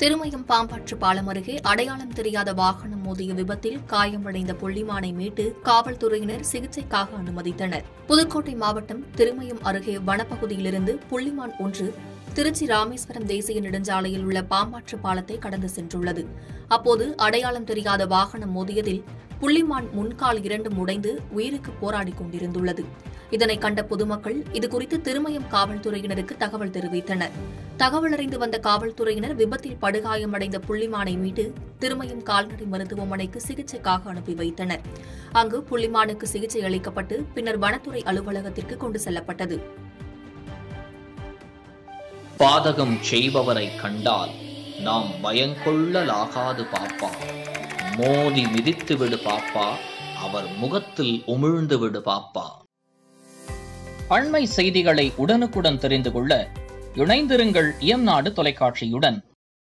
திருமயம் பாம்பாற்று பாலம் அருகே அடையாளம் தெரியாத வாகனம் மோதிய விபத்தில் காயமடைந்த புள்ளிமானை மீட்டு காவல்துறையினர் சிகிச்சைக்காக அனுமதித்தனர் புதுக்கோட்டை மாவட்டம் திருமயம் அருகே வனப்பகுதியிலிருந்து புள்ளிமான் ஒன்று திருச்சி ராமேஸ்வரம் தேசிய நெடுஞ்சாலையில் உள்ள பாம்பாற்று பாலத்தை கடந்து சென்றுள்ளது அப்போது அடையாளம் தெரியாத வாகனம் மோதியதில் புள்ளிமான் முன்கால் இரண்டும் உடைந்து உயிருக்கு போராடிக் கொண்டிருந்துள்ளது இதனை கண்ட பொதுமக்கள் இதுகுறித்து திருமயம் காவல்துறையினருக்கு தகவல் தெரிவித்தனர் தகவல் அறிந்து வந்த காவல்துறையினர் விபத்தில் படுகாயமடைந்த புள்ளிமானை மீட்டு திருமயம் கால்நடை மருத்துவமனைக்கு சிகிச்சைக்காக அனுப்பி வைத்தனர் அங்கு புள்ளிமானுக்கு சிகிச்சை அளிக்கப்பட்டு பின்னர் வனத்துறை அலுவலகத்திற்கு கொண்டு செல்லப்பட்டது பாதகம் செய்பவரை கண்டால் நாம் பயங்கொள்ளலாகாது பாப்பா மோதி மிதித்து விடு பாப்பா அவர் முகத்தில் உமிழ்ந்து விடு பாப்பா அண்மை செய்திகளை உடனுக்குடன் தெரிந்து கொள்ள இணைந்திருங்கள் இயம்நாடு தொலைக்காட்சியுடன்